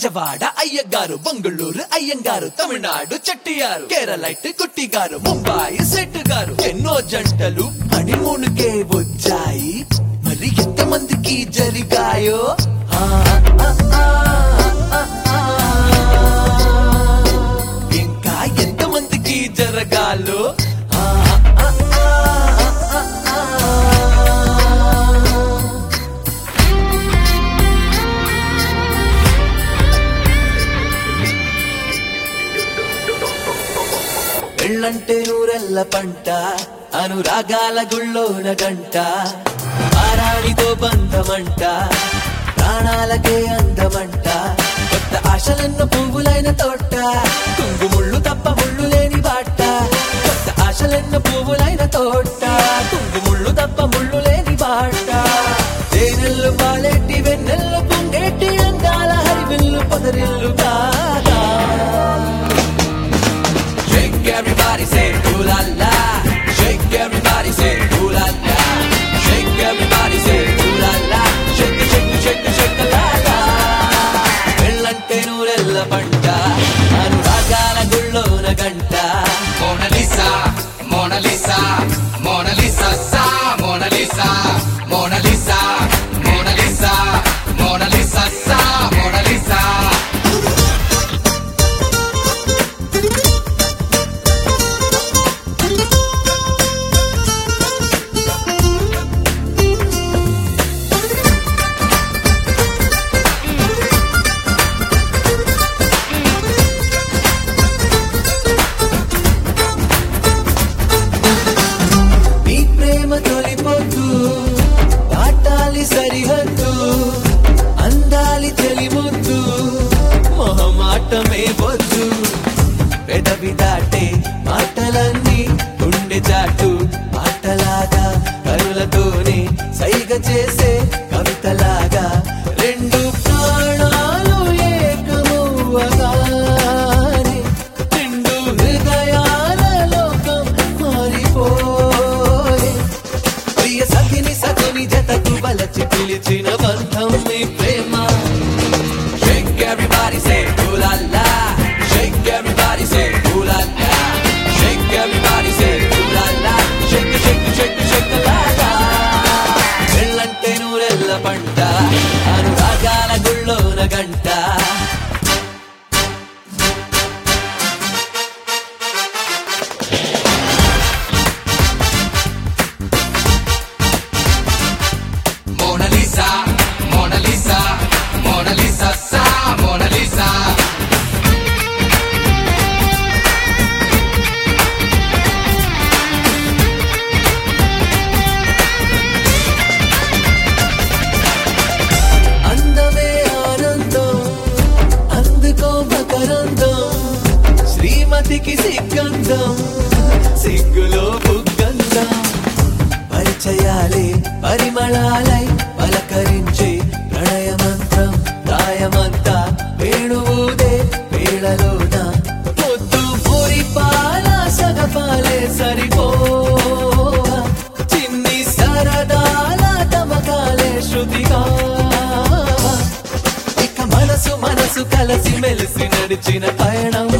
బెజవాడ అయ్యగారు బెంగళూరు అయ్యంగారు తమిళనాడు చెట్టియారు కేరళైట్ కుట్టిగారు ముంబాయి సెట్ గారు ఎన్నో జంటలు హనీమూన్కే వచ్చాయి మరి ఎంతమందికి జరిగాయో ఆ, ఆ, ఆ, ఆ, ఆ. ఇంకా ఎంతమందికి జరగాలో ఆ, ఆ, ఆ, ఆ, ఆ, ఆ. పెళ్ళంటే నూరెల్ల పంట అనురాగాల గుళ్ళోన గంట ఆరాణితో బంధమంట ప్రాణాలకే అందమంట కొత్త ఆశలెన్న పువ్వులైన తోట కుంగుముళ్ళు తప్ప ముళ్ళు లేని బాట కొత్త ఆశలెన్న పువ్వులైన తోట కుంగుముళ్ళు తప్ప ముళ్ళు లేని బాట తేనెల్లు పాలెట్టి వెన్నెల్లు పొంగేటి అందాల హరివిల్లు పొదరిల్లు కాదా Shake everybody, say ooh la la. Shake everybody, say ooh la la. Shake everybody, say ooh la la. Shake it, shake it, shake it, shake it, la la. వెళ్ళంటే నూరెల్ల పంట అనురాగాల గుళ్ళోన గంట Mona Lisa, Mona Lisa, Mona Lisa, sa, Mona Lisa, Mona Lisa, Mona Lisa, Mona Lisa, sa, Mona Lisa. నీ ప్రేమ తొలిపోతూ దాటాలి సరిహద్దు అందాలి తెలిముద్దు మొహమాటమే వద్దు పెదవి దాటే మాటలన్నీ గుండె చాటు పాటలాగా కనులతోనే సైగ చేసే కవితలాగా రెండు ప్రాణాలు ఏకమవ్వగానే రెండు హృదయాల లోకం మారిపోయే ప్రియ సఖిని సఖుని జతకు బలచి పిలిచిన బంధం మీ ప్రేమ Shake everybody say ooh la la Shake everybody say ooh la la Shake everybody say ooh la la Shake it, shake it, shake it, shake it, la la వెళ్ళంటే నూరెల్ల పంట అనురాగాల గుళ్ళోన గంట Mona Lisa, Mona Lisa, Mona Lisa, sa, Mona Lisa. అందమే ఆనందం అందుకో మకరందం శ్రీమతికి సిగ్గందం సిగ్గులో బుగ్గందం పరిచయాలే పరిమళాలై పలకరించే ప్రణయమంత్రం ప్రాయమంతా వేణువుదే వేళలోన పొద్దు పూరి పాల సగపాలే సరిపోవా చిన్ని సరదాల తమకాలే శృతిగా ఇక మనసు మనసు కలసి మెలిసి నడిచిన పయనం